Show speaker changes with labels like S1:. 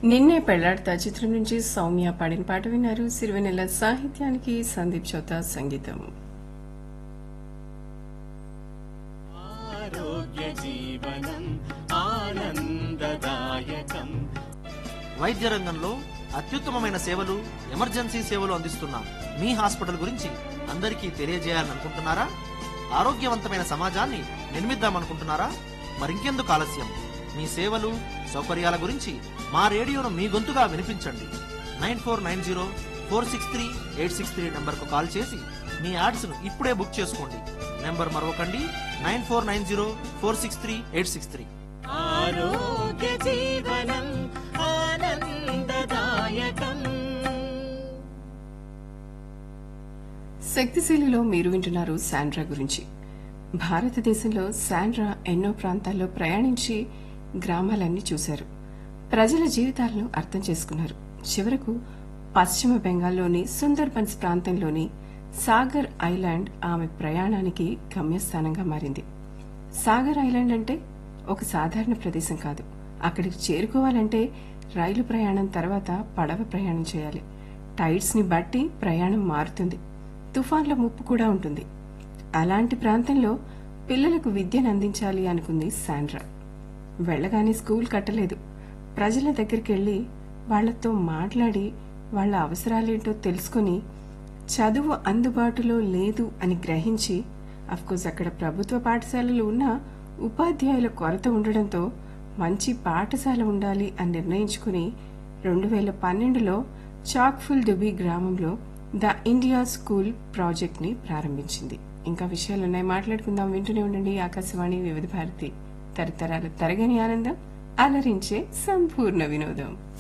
S1: నిన్నే పెళ్లాడతా చిత్రం నుంచి సౌమ్య పాడిన పాట విన్నారు సిరివెనెల సాహిత్యానికి సందీప్ చౌత సంగీతం
S2: ఆరోగ్య జీవనం ఆనందదాయకం
S3: వైద్య రంగంలో అత్యుత్తమమైన సేవలు ఎమర్జెన్సీ సేవలు అందిస్తున్న మీ హాస్పిటల్ గురించి అందరికీ తెలియజేయాలని అనుకుంటున్నారా ఆరోగ్యవంతమైన సమాజాన్ని నిర్మిద్దామనుకుంటున్నారా మరింకెందుకు ఆలస్యం మీ సేవలు సౌకర్యాల గురించి మా రేడియోను మీ గొంతుగా వినిపించండి nine four nine zero four six three eight six three నెంబర్కు కాల్ చేసి మీ యాడ్స్ను ఇప్పుడే బుక్ చేసుకోండి నెంబర్ మరొకండి nine four nine zero four six three eight six three
S2: ఆరోగ్య జీవనం ఆనందదాయకం
S1: శక్తిశీలిలో మీరు వింటున్నారు శాండ్రా గురించి భారతదేశంలో శాండ్రా ఎన్నో ప్రాంతాల్లో ప్రయాణించి గ్రామాలన్నీ చూశారు ప్రజల జీవితాలను అర్థం చేసుకున్నారు చివరకు పశ్చిమ బెంగాల్లోని సుందర్బన్స్ ప్రాంతంలోని సాగర్ ఐలాండ్ ఆమె ప్రయాణానికి గమ్యస్థానంగా మారింది సాగర్ ఐలాండ్ అంటే ఒక సాధారణ ప్రదేశం కాదు అక్కడికి చేరుకోవాలంటే రైలు ప్రయాణం తర్వాత పడవ ప్రయాణం చేయాలి టైడ్స్ ని బట్టి ప్రయాణం మారుతుంది తుఫాన్ల ముప్పు కూడా ఉంటుంది అలాంటి ప్రాంతంలో పిల్లలకు విద్యను అందించాలి అనుకుంది శాండ్రా వెళ్ళగానే స్కూల్ కట్టలేదు ప్రజల దగ్గరికి వెళ్లి వాళ్లతో మాట్లాడి వాళ్ల అవసరాలేంటో తెలుసుకుని చదువు అందుబాటులో లేదు అని గ్రహించి అఫ్కోర్స్ అక్కడ ప్రభుత్వ పాఠశాలలు ఉన్నా ఉపాధ్యాయుల కొరత ఉండడంతో మంచి పాఠశాల ఉండాలి అని నిర్ణయించుకుని రెండు వేల పన్నెండులో చాక్ఫుల్ డుబీ గ్రామంలో ద ఇండియా స్కూల్ ప్రాజెక్ట్ ని ప్రారంభించింది ఇంకా విషయాలున్నాయి మాట్లాడుకుందాం వింటూనే ఉండండి ఆకాశవాణి వివిధ భారతి తరతరాల తరగని ఆనందం అలరించే సంపూర్ణ వినోదం